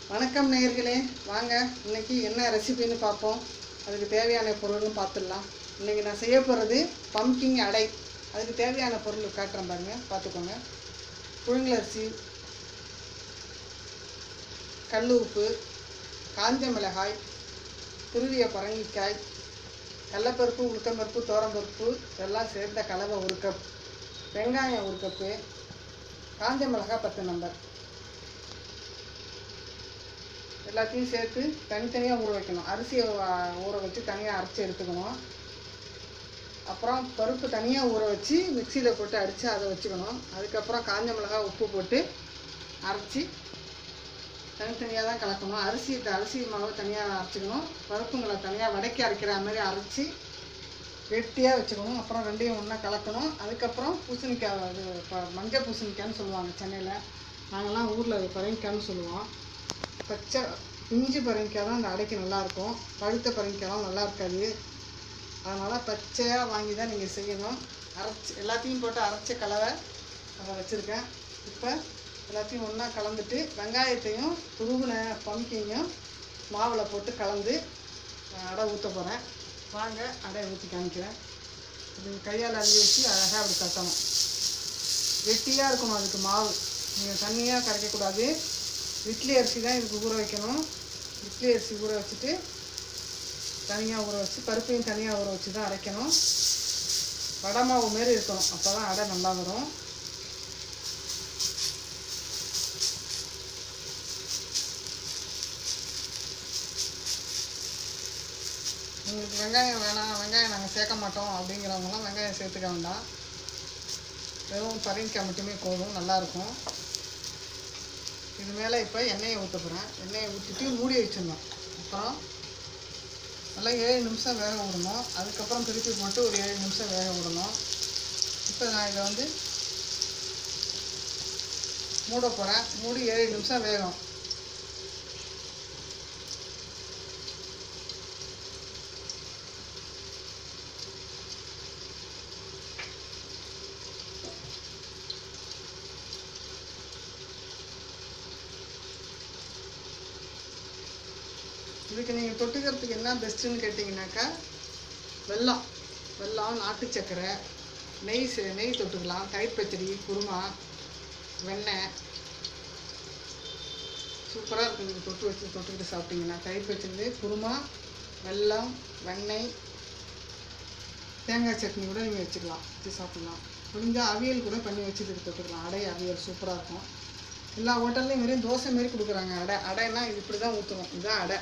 வணக்கம் நேயர்களே வாங்க இன்னைக்கு என்ன ரெசிபின்னு பார்ப்போம் அதுக்கு தேவையான பொருள்னு பார்த்துடலாம் இன்னைக்கு நான் செய்ய போகிறது பம்கிங் அடை அதுக்கு தேவையான பொருள் காட்டுறேன் பாருங்க பார்த்துக்கோங்க புழுங்கலரிசி கல் உப்பு காஞ்ச மிளகாய் துருவிய பரங்கிக்காய் கடலப்பருப்பு உளுத்தம்பருப்பு தோரம்பருப்பு இதெல்லாம் சேர்ந்த கலவை ஒரு கப் வெங்காயம் ஒரு கப்பு காஞ்ச மிளகாய் பத்து நம்பர் எல்லாத்தையும் சேர்த்து தனித்தனியாக ஊற வைக்கணும் அரிசியை வ- ஊற வச்சு தனியாக அரைச்சி எடுத்துக்கணும் அப்புறம் பருப்பு தனியாக ஊற வச்சு மிக்சியில் போட்டு அடித்து அதை வச்சுக்கணும் அதுக்கப்புறம் காஞ்ச மிளகாய் உப்பு போட்டு அரைச்சி தனித்தனியாக தான் கலக்கணும் அரிசி அரிசி மாவு தனியாக அரைச்சிக்கணும் பருப்புங்களை தனியாக வடக்கி அரைக்கிற மாதிரி அரைச்சி கெட்டியாக வச்சுக்கணும் அப்புறம் ரெண்டையும் ஒன்றா கலக்கணும் அதுக்கப்புறம் பூசணிக்காய் இது ப- மஞ்சள் பூசணிக்காய்னு சொல்லுவாங்க சென்னையில் நாங்கள்லாம் ஊரில் பரங்கிக்காய்னு சொல்லுவோம் பச்சை பிஞ்சு பரங்கிக்காய் தான் அந்த அடைக்கு நல்லாயிருக்கும் பழுத்த பரங்கிக்காய்லாம் நல்லா இருக்காது அதனால் பச்சையாக வாங்கி தான் நீங்கள் செய்யணும் அரைச்சி எல்லாத்தையும் போட்டு அரைச்ச கலவை அதை வச்சுருக்கேன் இப்போ எல்லாத்தையும் ஒன்றா கலந்துட்டு வெங்காயத்தையும் துருவின பம்கிங்கையும் மாவில் போட்டு கலந்து அஹ், அடை ஊற்ற போகிறேன் வாங்க அடையை ஊற்றி காமிக்கிறேன் இது கையால் அள்ளி வச்சு அழகாக அப்படி தட்டணும் கெட்டியாக இருக்கணும் அதுக்கு மாவு நீங்கள் தண்ணியாக கரைக்கக்கூடாது இட்லி அரிசி தான் இதுக்கு ஊற வைக்கணும் இட்லி அரிசி ஊற வச்சுட்டு தனியாக ஊற வச்சு பருப்பையும் தனியாக ஊற வச்சு தான் அரைக்கணும் வடை மாவு மாரி இருக்கணும் அப்போ தான் அடை நல்லா வரும் உங்களுக்கு வெங்காயம் வேணாம் வெங்காயம் நாங்கள் சேர்க்க மாட்டோம் அப்படிங்கிறவங்களாம் வெங்காயம் சேர்த்துக்க வேண்டாம் வெறும் பரங்கிக்காய் மட்டுமே போதும் நல்லாயிருக்கும் இது மேலே இப்போ எண்ணெயை ஊற்ற போகிறேன் எண்ணெயை ஊற்றிட்டு மூடி வச்சிடணும் அப்புறம் நல்லா ஏழு நிமிஷம் வேக விடணும் அதுக்கப்புறம் திருப்பி போட்டு ஒரு ஏழு நிமிஷம் வேக விடணும் இப்போ நான் இதை வந்து மூட போகிறேன் மூடி ஏழு நிமிஷம் வேகும் இதுக்கு நீங்கள் தொட்டுக்கிறதுக்கு என்ன பெஸ்ட்டுன்னு கேட்டிங்கனாக்கா வெல்லம் வெல்லம் நாட்டு சர்க்கரை நெய் சே நெய் தொட்டுக்கலாம் தயிர் பச்சடி குருமா வெண்ணெய் சூப்பராக இருக்கும் நீங்கள் தொட்டு வச்சு தொட்டுக்கிட்டு சாப்பிட்டீங்கன்னா தயிர் பச்சடி குருமா வெல்லம் வெண்ணெய் தேங்காய் சட்னி கூட நீங்கள் வச்சுக்கலாம் வச்சு சாப்பிட்லாம் முடிஞ்சால் அவியல் கூட பண்ணி வச்சு இதுக்கு தொட்டுக்கலாம் அடை அவியல் சூப்பராக இருக்கும் எல்லா ஹோட்டல்லையும் வெறும் தோசை மாரி கொடுக்குறாங்க அடை அடைன்னா இது இப்படி தான் ஊற்றணும் இதுதான் அடை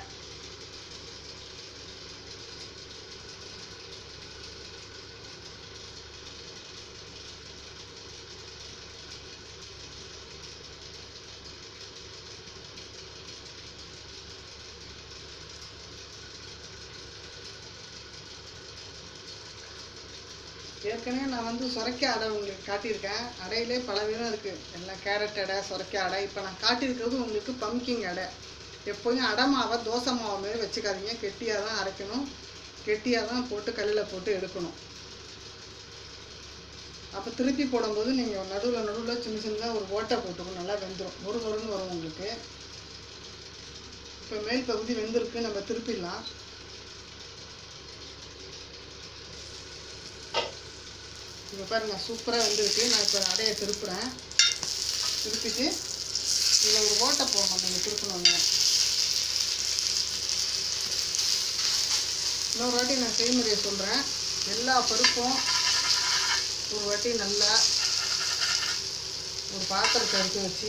ஏற்கனவே நான் வந்து சுரைக்காய் அடை உங்களுக்கு காட்டியிருக்கேன் அடையிலே பல விதம் இருக்குது எல்லாம் கேரட் அடை சுரைக்காய் அடை இப்போ நான் காட்டியிருக்கிறது உங்களுக்கு பம்கிங் அடை எப்போயும் அடை மாவை தோசை மாவு மாரி வச்சுக்காதீங்க கெட்டியாக தான் அரைக்கணும் கெட்டியாக தான் போட்டு கல்லில் போட்டு எடுக்கணும் அப்போ திருப்பி போடும்போது நீங்கள் நடுவில் நடுவில் சின்ன சின்னதாக ஒரு ஓட்டை போட்டுக்கணும் நல்லா வெந்துடும் ஒரு நொறுன்னு வரும் உங்களுக்கு இப்போ மேல் பகுதி வெந்திருக்கு நம்ம திருப்பிடலாம் இப்போ பாருங்க சூப்பராக வெந்திருக்கு நான் இப்போ அடையை திருப்புறேன் திருப்பிட்டு இதில் ஒரு ஓட்டை போடணும் நீங்கள் திருப்பணுங்க இன்னொரு வாட்டி நான் செய்முறையை சொல்கிறேன் எல்லா பருப்பும் ஒரு வாட்டி நல்லா ஒரு பாத்திரத்தை எடுத்து வச்சு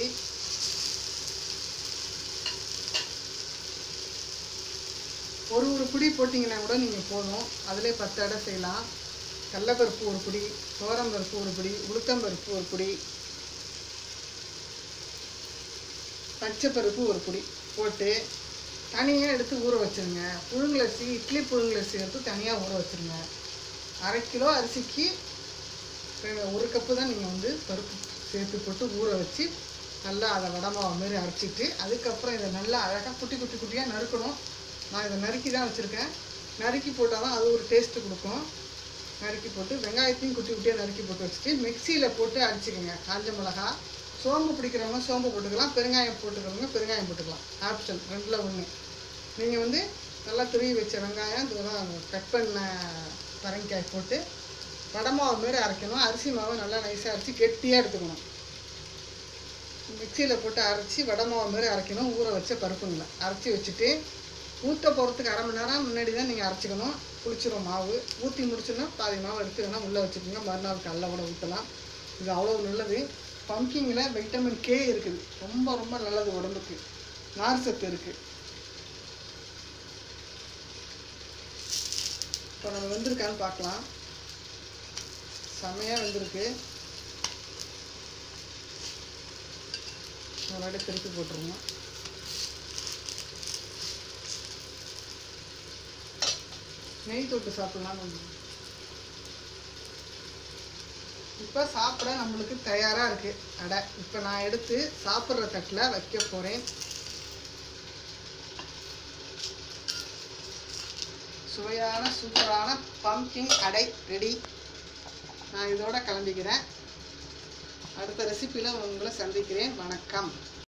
ஒரு ஒரு பிடி போட்டிங்கன்னா கூட நீங்கள் போதும் அதிலே பத்து அடை செய்யலாம் கடலப்பருப்பு ஒரு பிடி துவரம்பருப்பு ஒரு பிடி உளுத்தம்பருப்பு ஒரு பிடி பச்சைப்பருப்பு ஒரு பிடி போட்டு தனியாக எடுத்து ஊற வச்சுருங்க புழுங்கலரிசி இட்லி புழுங்கலரிசி எடுத்து தனியாக ஊற வச்சுருங்க அரை கிலோ அரிசிக்கு ரெ- ஒரு கப்பு தான் நீங்கள் வந்து பருப்பு சேர்த்து போட்டு ஊற வச்சு நல்லா அதை வடமாவை மாரி அரைச்சிட்டு அதுக்கப்புறம் இதை நல்லா அழகாக குட்டி குட்டி குட்டியாக நறுக்கணும் நான் இதை நறுக்கி தான் வச்சுருக்கேன் நறுக்கி போட்டால் தான் அது ஒரு டேஸ்ட்டு கொடுக்கும் நறுக்கி போட்டு வெங்காயத்தையும் குட்டி குட்டியாக நறுக்கி போட்டு வச்சுட்டு மிக்சியில் போட்டு அடிச்சுக்கோங்க காஞ்ச மிளகா சோம்பு பிடிக்கிறவங்க சோம்பு போட்டுக்கலாம் பெருங்காயம் போட்டுக்கிறவங்க பெருங்காயம் போட்டுக்கலாம் ஆப்ஷன் ரெண்டில் ஒன்று நீங்கள் வந்து நல்லா துருவி வச்ச வெங்காயம் இதெல்லாம் கட் பண்ண பரங்கிக்காய் போட்டு வடை மாவு மாரி அரைக்கணும் அரிசி மாவை நல்லா நைஸாக அரைச்சி கெட்டியாக எடுத்துக்கணும் மிக்சியில் போட்டு அரைச்சி வடை மாவு மாரி அரைக்கணும் ஊற வச்ச பருப்புங்களை அரைச்சி வச்சுட்டு ஊற்ற போகிறதுக்கு அரை மணி நேரம் முன்னாடி தான் நீங்கள் அரைச்சிக்கணும் புளிச்சிரும் மாவு ஊற்றி முடிச்சோன்னா பாதி மாவு எடுத்து வேணால் உள்ளே வச்சுக்கோங்க மறுநாள் காலைல கூட ஊற்றலாம் இது அவ்வளோ நல்லது பம்கிங்கில் வைட்டமின் கே இருக்குது ரொம்ப ரொம்ப நல்லது உடம்புக்கு நார் சத்து இருக்குது இப்போ நம்ம வெந்திருக்கான்னு பார்க்கலாம் செமையாக வெந்திருக்கு ஒரு வாட்டி திருப்பி போட்டுருங்க நெய் தொட்டு சாப்பிடலாம் கொஞ்சம் இப்போ சாப்பிட நம்மளுக்கு தயாராக இருக்குது அடை இப்போ நான் எடுத்து சாப்பிட்ற தட்டில் வைக்க போகிறேன் சுவையான சூப்பரான பம்கின் அடை ரெடி நான் இதோட கிளம்பிக்கிறேன் அடுத்த ரெசிப்பியில் உங்களை சந்திக்கிறேன் வணக்கம்